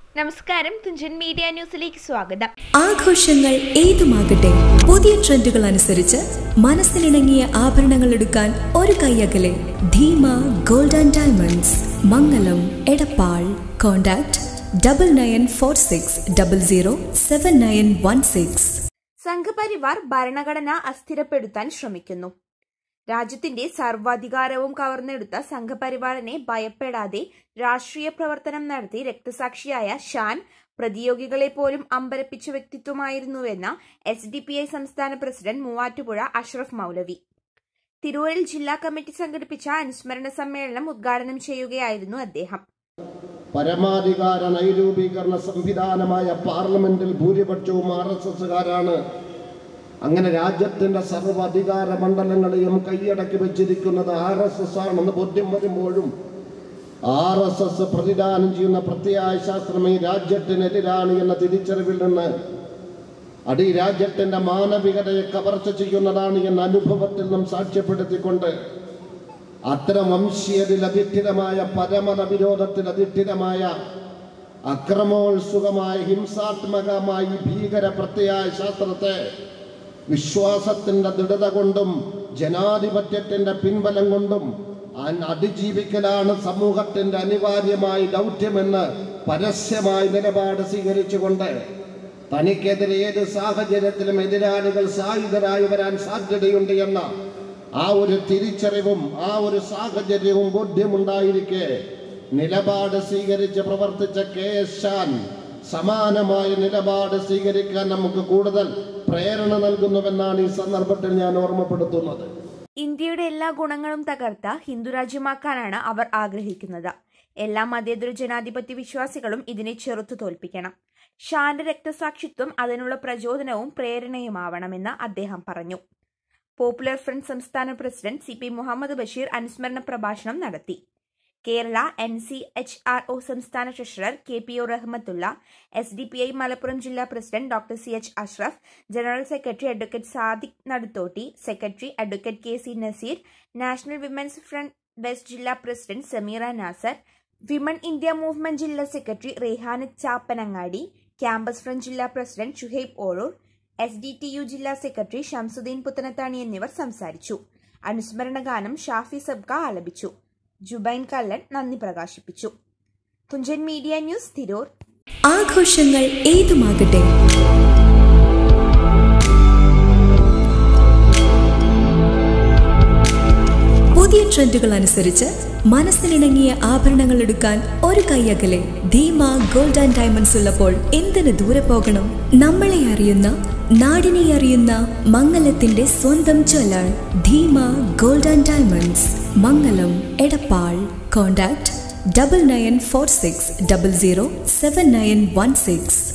നമസ്കാരം തുഞ്ചൻ മീഡിയ ന്യൂസിലേക്ക് സ്വാഗതം ആഘോഷങ്ങൾ ഏതുമാകട്ടെ പുതിയ ട്രെൻഡുകൾ അനുസരിച്ച് മനസ്സിനിണങ്ങിയ ആഭരണങ്ങൾ എടുക്കാൻ ഒരു കൈയകലെ Dheema gold and diamonds Mangalam Edappal contact double nine four six double zero seven nine one six Sangh Parivar ഭരണഘടന അസ്ഥിരപ്പെടുത്താൻ ശ്രമിക്കുന്നു രാജ്യത്തിന്റെ സർവാധികാരവും കവർന്നെടുത്ത സംഘപരിവാറിനെ ഭയപ്പെടാതെ രാഷ്ട്രീയ പ്രവർത്തനം നടത്തി രക്തസാക്ഷിയായ ഷാൻ പ്രതിയോഗികളെ പോലും അമ്പരപ്പിച്ച വ്യക്തിത്വമായിരുന്നുവെന്ന എസ് ഡി പി ഐ സംസ്ഥാന പ്രസിഡന്റ് മൂവാറ്റുപുഴ അഷ്റഫ് മൗലവി തിരൂരിൽ ജില്ലാ കമ്മിറ്റി സംഘടിപ്പിച്ച അനുസ്മരണ സമ്മേളനം ഉദ്ഘാടനം ചെയ്യുകയായിരുന്നു അദ്ദേഹം പരമാധികാര നൈരൂപീകരണ സംവിധാനമായ പാർലമെന്റിൽ ഭൂരിപക്ഷവും ആർ എസ് എസുകാരാണ് അങ്ങനെ രാജ്യത്തിന്റെ സർവ്വ അധികാര മണ്ഡലങ്ങളെയും കൈയടക്കി വെച്ചിരിക്കുന്നത് ആർ എസ് എസ് ആണെന്ന് ബോധ്യം വരുമ്പോഴും ആർ എസ് എസ് പ്രതിദാനം ചെയ്യുന്ന പ്രത്യയ ശാസ്ത്രം ഈ രാജ്യത്തിനെതിരാണ് എന്ന തിരിച്ചറിവിൽ നിന്ന് അടി രാജ്യത്തിന്റെ മാനവികതയെ കവർച്ച ചെയ്യുന്നതാണ് എന്ന അനുഭവത്തിൽ നിന്നും സാക്ഷ്യപ്പെടുത്തിക്കൊണ്ട് അത്തരം വംശീയതയിൽ അധിഷ്ഠിതമായ പരമത വിരോധത്തിൽ അധിഷ്ഠിതമായ അക്രമോത്സുകമായ ഹിംസാത്മകമായ ഈ ഭീകര പ്രത്യയ ശാസ്ത്രത്തെ വിശ്വാസത്തിന്റെ ദൃഢത കൊണ്ടും ജനാധിപത്യത്തിന്റെ പിൻബലം കൊണ്ടും അൻ- അതിജീവിക്കലാണ് സമൂഹത്തിന്റെ അനിവാര്യമായ ദൗത്യമെന്ന് പരസ്യമായ നിലപാട് സ്വീകരിച്ചുകൊണ്ട് തനിക്കെതിരെ ഏത് സാഹചര്യത്തിലും എതിരാളികൾ സായുധരായി വരാൻ സാധ്യതയുണ്ട് എന്ന ആ ഒരു തിരിച്ചറിവും ആ ഒരു സാഹചര്യവും ബോധ്യമുണ്ടായിരിക്കെ നിലപാട് സ്വീകരിച്ച് പ്രവർത്തിച്ച കെ എസ് ഷാൻ സമാനമായ നിലപാട് സ്വീകരിക്കാൻ നമുക്ക് കൂടുതൽ പ്രേരണ നൽകുന്നുവെന്നാണ് ഈ സന്ദർഭത്തിൽ ഞാൻ ഓർമ്മപ്പെടുത്തുന്നത് ഇന്ത്യയുടെ എല്ലാ ഗുണങ്ങളും തകർത്ത ഹിന്ദുരാജ്യമാക്കാനാണ് അവർ ആഗ്രഹിക്കുന്നത് എല്ലാ മതേതര ജനാധിപത്യ വിശ്വാസികളും ഇതിനെ ചെറുത്തു തോൽപ്പിക്കണം ഷാന്റെ രക്തസാക്ഷിത്വം അതിനുള്ള പ്രചോദനവും പ്രേരണയുമാവണമെന്ന് അദ്ദേഹം പറഞ്ഞു പോപ്പുലർ ഫ്രണ്ട് സംസ്ഥാന president C P Muhammad Basheer അനുസ്മരണ പ്രഭാഷണം നടത്തി Kerala N C H R O സംസ്ഥാന treasurer K P O Rahmathulla S D P I Malappuram ജില്ലാ president doctor C H Ashraf general secretary advocate Sadiq Naduthotti secretary advocate K C Naseer national women's front west ജില്ലാ president Sameera Nasar women India movement ജില്ലാ secretary Rehanath Chappanangadi campus front ജില്ലാ president Shuhaib Ozhur S D T U ജില്ലാ secretary Shamsuddin Puthanathani എന്നിവർ സംസാരിച്ചു അനുസ്മരണ ഗാനം Shafi Sabkha ആലപിച്ചു ജുബൈൻ കല്ലൻ നന്ദി പ്രകാശിപ്പിച്ചു തുഞ്ചൻ മീഡിയ ന്യൂസ് തിരൂർ ആഘോഷങ്ങൾ ഏതുമാകട്ടെ പുതിയ ട്രെൻഡുകൾ അനുസരിച്ച് മനസ്സിനിണങ്ങിയ ആഭരണങ്ങൾ എടുക്കാൻ ഒരു കൈയകലെ ധീമ ഗോൾഡ് ആൻഡ് ഡയമണ്ട്സ് ഉള്ളപ്പോൾ എന്തിനു ദൂരെ പോകണം നമ്മളെ അറിയുന്ന നാടിനെ അറിയുന്ന മംഗലത്തിന്റെ സ്വന്തം jeweller Dheema gold and diamonds Mangalam Edappal contact double nine four six double zero seven nine one six